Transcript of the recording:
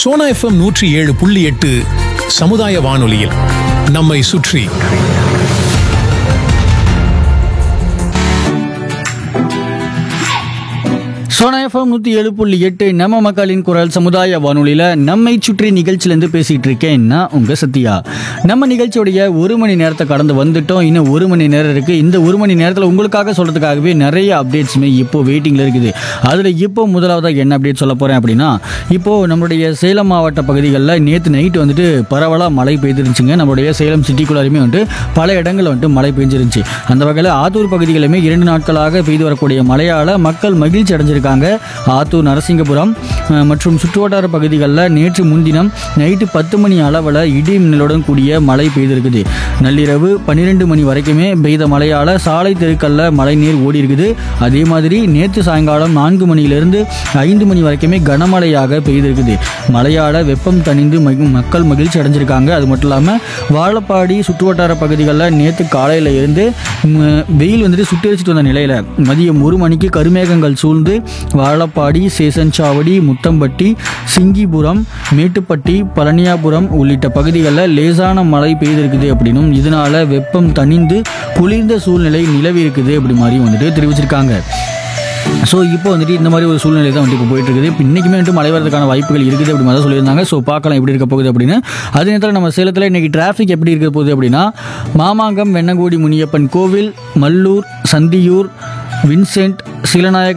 Sona FM நூற்றி ஏழு புள்ளி எட்டு சமுதாய வானொலியில் நம்மை சுற்றி சோனா எஃப்எம் நூற்றி ஏழு புள்ளி எட்டு நம்ம மக்களின் குரல் சமுதாய வானொலியில் நம்மை சுற்றி நிகழ்ச்சியிலேருந்து பேசிகிட்டு இருக்கேன் நான் உங்கள் சத்யா நம்ம நிகழ்ச்சியுடைய ஒரு மணி நேரத்தை கடந்து வந்துட்டோம் இன்னும் ஒரு மணி நேரம் இருக்குது இந்த ஒரு மணி நேரத்தில் உங்களுக்காக சொல்கிறதுக்காகவே நிறைய அப்டேட்ஸுமே இப்போ வெயிட்டிங்கில் இருக்குது அதில் இப்போ முதலாவதாக என்ன அப்டேட் சொல்ல போகிறேன் அப்படின்னா இப்போது நம்மளுடைய சேலம் மாவட்ட பகுதிகளில் நேற்று நைட்டு வந்துட்டு பரவலாக மழை பெய்திருந்துச்சுங்க நம்மளுடைய சேலம் சிட்டிக்குள்ளாருமே வந்துட்டு பல இடங்களில் வந்துட்டு மழை பெஞ்சிருந்துச்சு அந்த வகையில் ஆத்தூர் பகுதிகளுமே இரண்டு நாட்களாக பெய்து வரக்கூடிய மழையால் மக்கள் மகிழ்ச்சி அடைஞ்சிருக்காங்க ஆத்தூர் நரசிங்கபுரம் அஹ், மற்றும் சுற்றுவட்டார பகுதிகளில் நேற்று முன்தினம் நைட்டு பத்து மணி அளவில் இடி மின்னலுடன் கூடிய மழை பெய்திருக்குது நள்ளிரவு பன்னிரெண்டு மணி வரைக்குமே பெய்த மழையால் சாலை தெருக்களில் மழை நீர் ஓடி இருக்குது அதே மாதிரி நேற்று சாயங்காலம் நான்கு மணியிலிருந்து ஐந்து மணி வரைக்குமே கனமழையாக பெய்திருக்குது மழையால் வெப்பம் தணிந்து மகி- மக்கள் மகிழ்ச்சி அடைஞ்சிருக்காங்க அது மட்டும் இல்லாமல் வாழப்பாடி சுற்றுவட்டார பகுதிகளில் நேற்று காலையில் இருந்து ம், வெயில் வந்துட்டு சுட்டெரிச்சிட்டு வந்த நிலையில் மதியம் ஒரு மணிக்கு கருமேகங்கள் சூழ்ந்து வாழப்பாடி சேசன்சாவடி முத்தம்பட்டி சிங்கிபுரம் மேட்டுப்பட்டி பழனியாபுரம் உள்ளிட்ட பகுதிகளில் லேசான மழை பெய்திருக்குது அப்படின்னும் இதனால வெப்பம் தணிந்து குளிர்ந்த சூழ்நிலை நிலவி இருக்குது அப்படி மாதிரி வந்துட்டு தெரிவிச்சிருக்காங்க ஸோ இப்போ வந்துட்டு இந்த மாதிரி ஒரு சூழ்நிலை தான் வந்துட்டு இப்போ போயிட்டு இருக்குது இப்போ இன்றைக்குமே வந்துட்டு மழை வரதுக்கான வாய்ப்புகள் இருக்குது அப்படி மாதிரி தான் சொல்லியிருந்தாங்க ஸோ பார்க்கலாம் எப்படி இருக்க போகுது அப்படின்னு அதே நேரத்தில் நம்ம சேலத்தில் இன்றைக்கி டிராஃபிக் எப்படி இருக்க போகுது அப்படின்னா மாமாங்கம் வெண்ணங்கோடி முனியப்பன் கோவில் மல்லூர் சந்தியூர் வின்சென்ட் சீலநாயக